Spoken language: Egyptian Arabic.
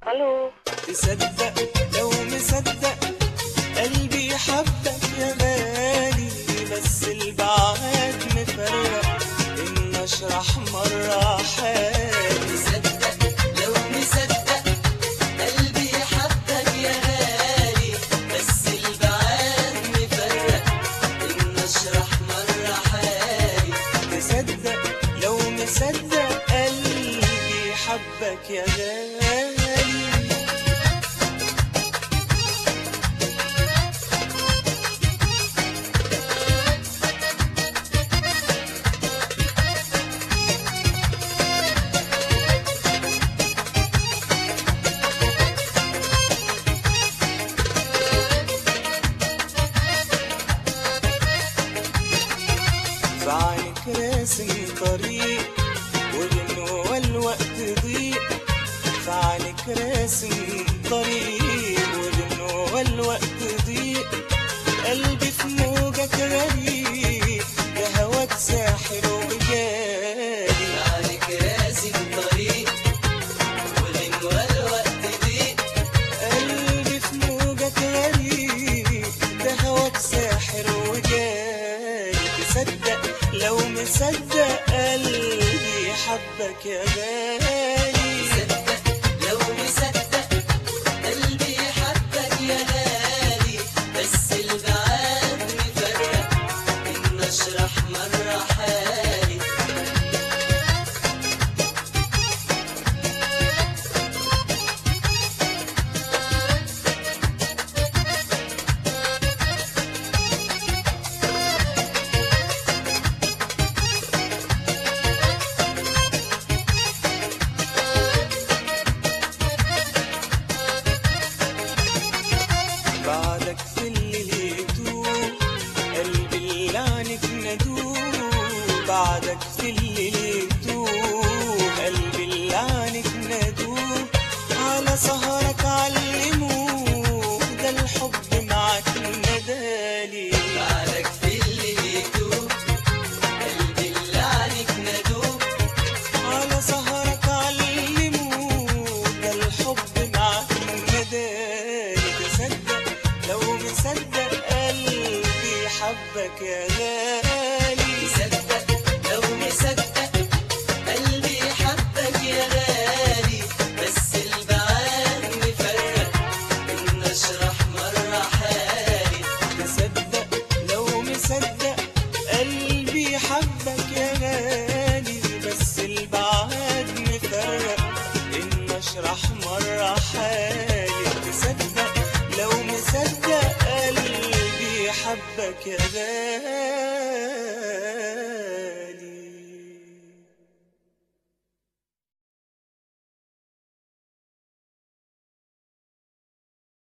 الو تصدق لو مصدق قلبي حبك يا غالي بس البعاد مفرق إن أشرح مرة حالي تصدق لو مصدق قلبي حبك يا غالي بس البعاد مفرق إن أشرح مرة حالي تصدق لو مصدق قلبي حبك يا غالي بعينك راسم طريق وغنوة الوقت ضيق بعينك راسم طريق وغنوة الوقت ضيق قلبي في موجك غريب يا هواك ساحر وجاري عليك راسم طريق وغنوة الوقت ضيق قلبي في موجك غريب ده هواك ساحر وجاري تصدق لو مصدق قلبي حبك يا غالي تصدق لو مصدق قلبي حبك يا غالي بس البعاد مفرق إن أشرح مرة حالي بعدك في اللي يدوب قلبي اللي عنك ندوب بعدك في اللي يدوب قلبي اللي عنك ندوب على سهرك علموه ده الحب معاك ندالي بعدك في اللي يدوب قلبي اللي عليك ندوب على سهرك علموه ده الحب معاك ندالي تصدق لو مصدق قلبي حبك يا غالي تصدق لو مصدق قلبي حبك يا غالي بس البعاد مفرق إن أشرح مرة حالي تصدق لو مصدق قلبي حبك يا غالي بس البعاد مفرق إن أشرح مرة حالي تصدق لو مصدق قلبي حبك يا غالي